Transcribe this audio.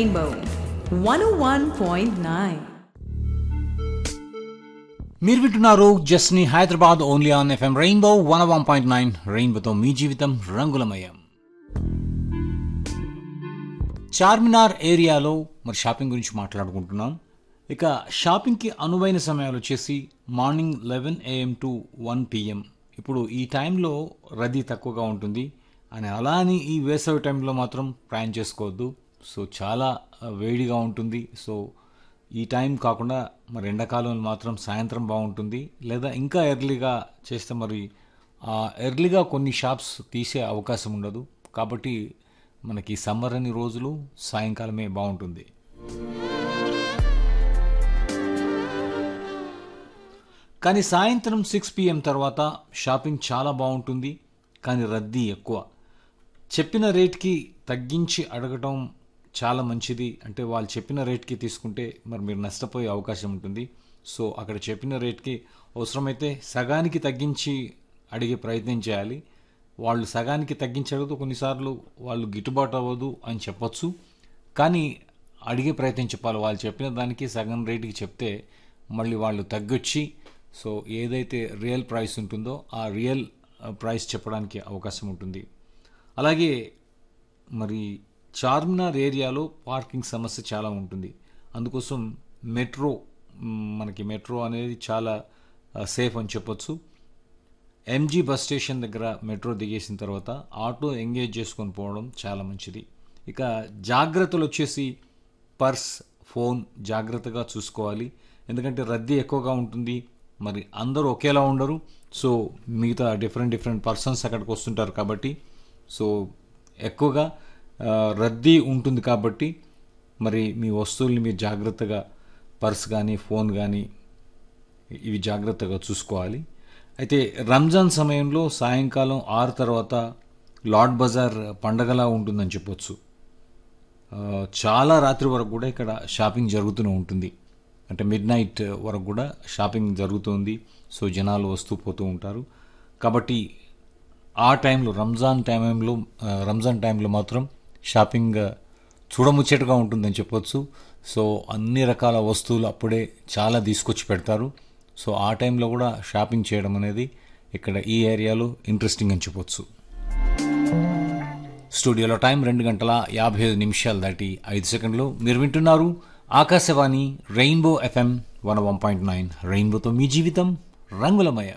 Rainbow 101.9. మీరు వింటున్నారు జస్ని Hyderabad only on FM Rainbow one one point nine రెయిన్బోతో మీ జీవితం రంగులమయం చార్మినార్ ఏరియాలో మరి షాపింగ్ గురించి మాట్లాడుకుంటున్నాం ఇక షాపింగ్కి అనువైన సమయాలు వచ్చేసి morning eleven AM to one PM ఇప్పుడు ఈ టైంలో రద్దీ తక్కువగా ఉంటుంది అని అలా అని ఈ వేసవి టైంలో మాత్రం ప్రయాణం చేసుకోవద్దు సో చాలా ఆ, వేడిగా ఉంటుంది సో ఈ టైం కాకుండా మరి ఎండాకాలంలో మాత్రం సాయంత్రం బాగుంటుంది లేదా ఇంకా ఎర్లీగా చేస్తే మరి ఆ ఎర్లీగా కొన్ని షాప్స్ తీసే అవకాశం ఉండదు కాబట్టి మనకి సమ్మర్ అని రోజులు సాయంకాలమే బాగుంటుంది కానీ సాయంత్రం సిక్స్ పిఎం తర్వాత షాపింగ్ చాలా బాగుంటుంది కానీ రద్దీ ఎక్కువ చెప్పిన రేట్కి తగ్గించి అడగటం చాలా మంచిది అంటే వాళ్ళు చెప్పిన రేట్కి తీసుకుంటే మరి మీరు నష్టపోయే అవకాశం ఉంటుంది సో అక్కడ చెప్పిన రేట్కి అవసరమైతే సగానికి తగ్గించి అడిగే ప్రయత్నం చేయాలి వాళ్ళు సగానికి తగ్గించి అడుగుతూ కొన్నిసార్లు వాళ్ళు గిట్టుబాటు అవ్వదు అని చెప్పొచ్చు కానీ అడిగే ప్రయత్నం చెప్పాలి వాళ్ళు చెప్పిన దానికి సగం రేటుకి చెప్తే మళ్ళీ వాళ్ళు తగ్గొచ్చి సో ఏదైతే రియల్ ప్రైస్ ఉంటుందో ఆ రియల్ ప్రైస్ చెప్పడానికి అవకాశం ఉంటుంది అలాగే మరి చార్మినార్ ఏరియాలో పార్కింగ్ సమస్య చాలా ఉంటుంది అందుకోసం మెట్రో మ్, మనకి మెట్రో అనేది చాలా ఆ, సేఫ్ అని చెప్పొచ్చు ఎంజీ బస్ స్టేషన్ దగ్గర మెట్రో దిగేసిన తర్వాత ఆటో ఎంగేజ్ చేసుకొని పోవడం చాలా మంచిది ఇక జాగ్రత్తలు వచ్చేసి పర్స్ ఫోన్ జాగ్రత్తగా చూసుకోవాలి ఎందుకంటే రద్దీ ఎక్కువగా ఉంటుంది మరి అందరూ ఒకేలా ఉండరు సో మిగతా డిఫరెంట్ డిఫరెంట్ పర్సన్స్ అక్కడికి వస్తుంటారు కాబట్టి సో ఎక్కువగా ఆ, రద్దీ ఉంటుంది కాబట్టి మరి మీ వస్తువుల్ని మీరు జాగ్రత్తగా పర్స్ కానీ ఫోన్ కానీ ఇవి జాగ్రత్తగా చూసుకోవాలి అయితే రంజాన్ సమయంలో సాయంకాలం ఆరు తర్వాత లార్డ్ బజార్ పండగలా ఉంటుందని చెప్పొచ్చు ఆ, చాలా రాత్రి వరకు కూడా ఇక్కడ షాపింగ్ జరుగుతూనే ఉంటుంది అంటే మిడ్ నైట్ వరకు కూడా షాపింగ్ జరుగుతుంది సో జనాలు వస్తూ పోతూ ఉంటారు కాబట్టి ఆ టైంలో రంజాన్ టైంలో ఆ, రంజాన్ టైంలో మాత్రం షాపింగ్ చూడముచ్చటగా ఉంటుందని చెప్పొచ్చు సో అన్ని రకాల వస్తువులు అప్పుడే చాలా తీసుకొచ్చి పెడతారు సో ఆ టైంలో కూడా షాపింగ్ చేయడం అనేది ఇక్కడ ఈ ఏరియాలో ఇంట్రెస్టింగ్ అని చెప్పొచ్చు స్టూడియోలో టైం రెండు గంటల యాభై ఐదు నిమిషాలు దాటి ఐదు సెకండ్లు మీరు వింటున్నారు Akashvani Rainbow FM one one point nine రెయిన్బోతో మీ జీవితం రంగులమయం